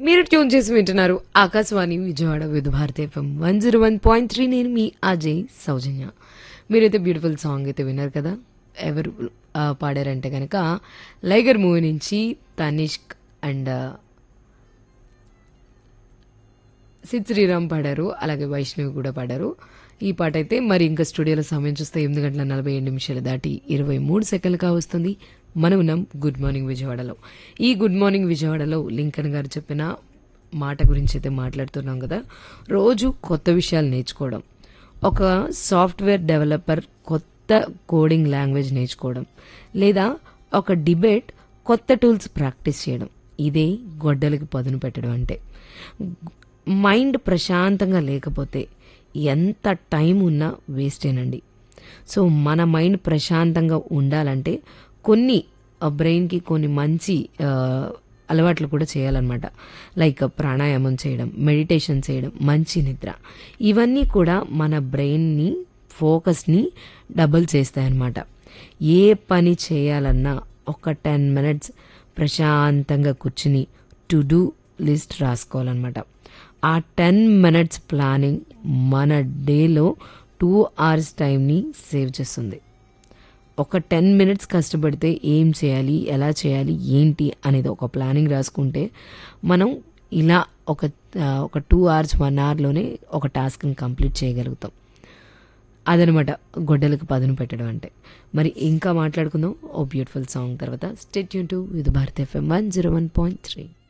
మీరు ట్యూన్ చేసి వింటున్నారు Akashvani Vijayawada Vividh Bharati FM one zero one point three నేను మీ అజయ్ సౌజన్య మీరైతే బ్యూటిఫుల్ సాంగ్ అయితే విన్నారు కదా ఎవరు ఆ, పాడారంటే కనుక లైగర్ మూవీ నుంచి తనిష్క్ అండ్ సిద్ శ్రీరామ్ పాడారు అలాగే వైష్ణవి కూడా పాడారు ఈ పాట అయితే మరి ఇంకా స్టూడియోలో సమయం చూస్తే ఎనిమిది గంటల నలభై ఏడు నిమిషాలు దాటి ఇరవై మూడు సెకండ్లుగా వస్తుంది మనం ఉన్నాం గుడ్ మార్నింగ్ విజయవాడలో ఈ గుడ్ మార్నింగ్ విజయవాడలో లింకన్ గారు చెప్పిన మాట గురించి అయితే మాట్లాడుతున్నాం కదా రోజు కొత్త విషయాలు నేర్చుకోవడం ఒక సాఫ్ట్వేర్ డెవలపర్ కొత్త కోడింగ్ లాంగ్వేజ్ నేర్చుకోవడం లేదా ఒక డిబేట్ కొత్త టూల్స్ ప్రాక్టీస్ చేయడం ఇదే గొడ్డలకి పదును పెట్టడం అంటే మైండ్ ప్రశాంతంగా లేకపోతే ఎంత టైం ఉన్నా వేస్టేనండి సో మన మైండ్ ప్రశాంతంగా ఉండాలంటే కొన్ని బ్రెయిన్కి కొన్ని మంచి ఆ, అలవాట్లు కూడా చేయాలన్నమాట లైక్ ప్రాణాయామం చేయడం మెడిటేషన్ చేయడం మంచి నిద్ర ఇవన్నీ కూడా మన బ్రెయిన్ని ఫోకస్ని డబుల్ చేస్తాయన్నమాట ఏ పని చేయాలన్నా ఒక టెన్ మినిట్స్ ప్రశాంతంగా కూర్చుని టు డూ లిస్ట్ రాసుకోవాలన్నమాట ఆ టెన్ మినిట్స్ ప్లానింగ్ మన డేలో టూ అవర్స్ టైంని సేవ్ చేస్తుంది ఒక టెన్ మినిట్స్ కష్టపడితే ఏం చేయాలి ఎలా చేయాలి ఏంటి అనేది ఒక ప్లానింగ్ రాసుకుంటే మనం ఇలా ఒక ఆ, ఒక టూ అవర్స్ వన్ అవర్లోనే ఒక టాస్క్ని కంప్లీట్ చేయగలుగుతాం అదనమాట గొడ్డలకు పదును పెట్టడం అంటే మరి ఇంకా మాట్లాడుకుందాం ఓ బ్యూటిఫుల్ సాంగ్ తర్వాత స్టేట్ యూన్ to with Bharat FM one zero one point three